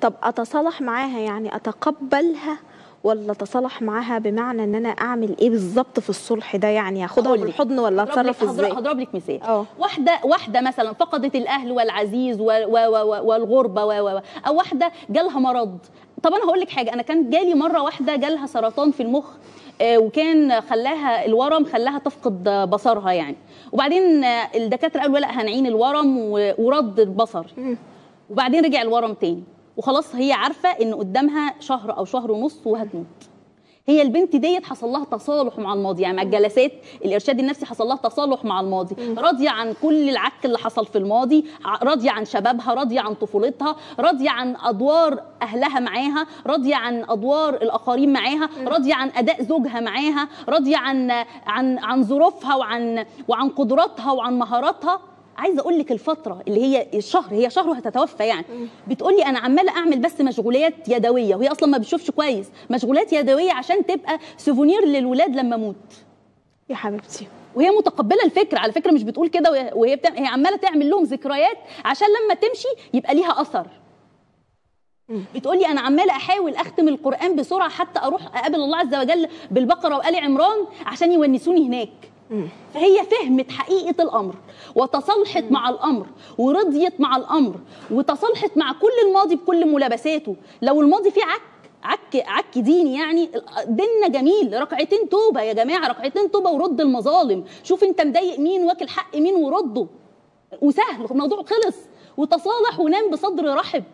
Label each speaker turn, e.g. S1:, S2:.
S1: طب اتصالح معاها يعني اتقبلها ولا اتصالح معاها بمعنى ان انا اعمل ايه بالظبط في الصلح ده يعني اخدها
S2: هقول لك.
S1: بالحضن ولا
S2: هضرب لك-
S1: اتصرف
S2: هضرب-
S1: ازاي
S2: هضرب لك مثال
S1: اه.
S2: واحده واحده مثلا فقدت الاهل والعزيز و و و والغربه و و و او واحده جالها مرض طب انا هقول لك حاجه انا كان جالي مره واحده جالها سرطان في المخ آه، وكان خلاها الورم خلاها تفقد آه، بصرها يعني وبعدين آه، الدكاتره قالوا لا هنعين الورم و- ورد البصر وبعدين رجع الورم تاني وخلاص هي عارفه ان قدامها شهر او شهر ونص وهتموت هي البنت ديت حصل لها تصالح مع الماضي يعني مع الجلسات الارشاد النفسي حصل لها تصالح مع الماضي راضيه عن كل العك اللي حصل في الماضي ع- راضيه عن شبابها راضيه عن طفولتها راضيه عن ادوار اهلها معاها راضيه عن ادوار الاخرين معاها راضيه عن اداء زوجها معاها راضيه عن عن عن ظروفها وعن وعن قدراتها وعن مهاراتها عايزه اقول لك الفتره اللي هي الشهر هي شهر وهتتوفى يعني بتقول لي انا عماله اعمل بس مشغولات يدويه وهي اصلا ما بتشوفش كويس مشغولات يدويه عشان تبقى سوفونير للولاد لما اموت
S1: يا حبيبتي
S2: وهي متقبله الفكره على فكره مش بتقول كده وهي- وهي بتعمل هي عماله تعمل لهم ذكريات عشان لما تمشي يبقى ليها اثر بتقولي انا عماله احاول اختم القران بسرعه حتى اروح اقابل الله عز وجل بالبقره وال عمران عشان يونسوني هناك فهي فهمت حقيقه الامر وتصالحت مع الامر ورضيت مع الامر وتصالحت مع كل الماضي بكل ملابساته لو الماضي فيه عك عك عك ديني يعني ديننا جميل ركعتين توبه يا جماعه ركعتين توبه ورد المظالم شوف انت مضايق مين واكل حق مين ورده وسهل الموضوع خلص وتصالح ونام بصدر رحب